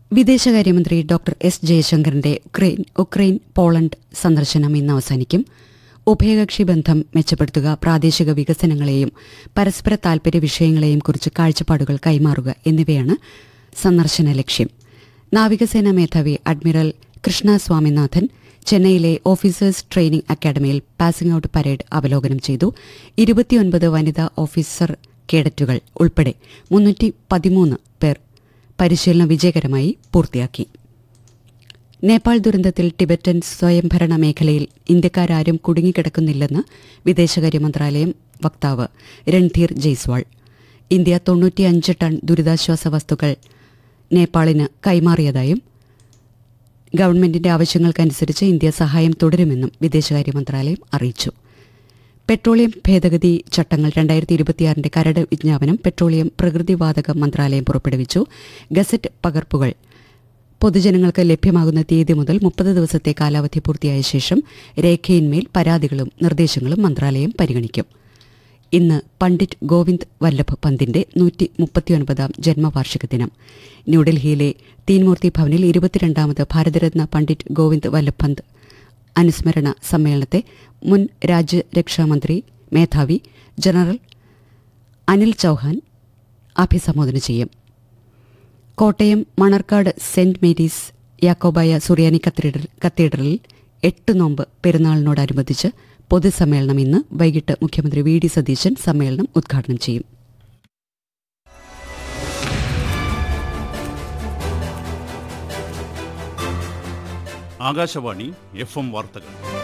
വിദേശകാര്യമന്ത്രി doctor S ജയശങ്കറിന്റെ Ukraine Ukraine Poland സന്ദർശനം ഇന്ന് അവസാനിക്കും ഉഭയകക്ഷി ബന്ധം മെച്ചപ്പെടുത്തുക പ്രാദേശിക വികസനങ്ങളെയും പരസ്പര താൽപര്യ വിഷയങ്ങളെയും കുറിച്ച് കാഴ്ചപ്പാടുകൾ കൈമാറുക എന്നിവയാണ് സന്ദർശന ലക്ഷ്യം നാവികസേനാ മേധാവി അഡ്മിറൽ കൃഷ്ണ സ്വാമിനാഥൻ ചെന്നൈയിലെ ഓഫീസേഴ്സ് ട്രെയിനിംഗ് അക്കാദമിയിൽ പാസിംഗ് ഔട്ട് പരേഡ് അവലോകനം ചെയ്തു ഇരുപത്തിയൊൻപത് വനിതാ ഓഫീസർ കേഡറ്റുകൾ ഉൾപ്പെടെ മുന്നൂറ്റി പതിമൂന്ന് പേർ പരിശീലനം വിജയകരമായി പൂർത്തിയാക്കി നേപ്പാൾ ദുരന്തത്തിൽ ടിബറ്റൻ സ്വയംഭരണ മേഖലയിൽ ഇന്ത്യക്കാരും കുടുങ്ങിക്കിടക്കുന്നില്ലെന്ന് വിദേശകാര്യ മന്ത്രാലയം വക്താവ് രൺധീർ ജയ്സ്വാൾ ഇന്ത്യ തൊണ്ണൂറ്റിയഞ്ച് ടൺ ദുരിതാശ്വാസ വസ്തുക്കൾ നേപ്പാളിന് കൈമാറിയതായും ഗവൺമെന്റിന്റെ ആവശ്യങ്ങൾക്കനുസരിച്ച് ഇന്ത്യ സഹായം തുടരുമെന്നും വിദേശകാര്യ മന്ത്രാലയം അറിയിച്ചു പെട്രോളിയം ഭേദഗതി ചട്ടങ്ങൾ രണ്ടായിരത്തി ഇരുപത്തിയാറിന്റെ കരട് വിജ്ഞാപനം പെട്രോളിയം പ്രകൃതിവാതക മന്ത്രാലയം പുറപ്പെടുവിച്ചു ഗസറ്റ് പകർപ്പുകൾ പൊതുജനങ്ങൾക്ക് ലഭ്യമാകുന്ന തീയതി മുതൽ മുപ്പത് ദിവസത്തെ കാലാവധി പൂർത്തിയായ ശേഷം രേഖയിന്മേൽ പരാതികളും നിർദ്ദേശങ്ങളും മന്ത്രാലയം പരിഗണിക്കും ഇന്ന് പണ്ഡിറ്റ് ഗോവിന്ദ് വല്ലഭ് പന്തിന്റെ നൂറ്റി മുപ്പത്തിയൊൻപതാം ജന്മവാർഷിക ദിനം ന്യൂഡൽഹിയിലെ തീൻമൂർത്തി ഭവനിൽ ഇരുപത്തിരണ്ടാമത് ഭാരതരത്ന പണ്ഡിറ്റ് ഗോവിന്ദ് വല്ലഭ് പന്ത് അനുസ്മരണ സമ്മേളനത്തെ മുൻ രാജ്യരക്ഷാമന്ത്രി മേധാവി ജനറൽ അനിൽ ചൌഹാൻ അഭിസംബോധന ചെയ്യും Kottayam Manarcad Saint Mary's Yakobaya Suriyani cathedral കത്തീഡ്രലിൽ എട്ട് നോമ്പ് പെരുന്നാളിനോടനുബന്ധിച്ച് പൊതുസമ്മേളനം ഇന്ന് വൈകിട്ട് മുഖ്യമന്ത്രി വി ഡി സതീശൻ സമ്മേളനം ഉദ്ഘാടനം ചെയ്യും ആകാശവാണി എഫ് എം വാർത്തകൾ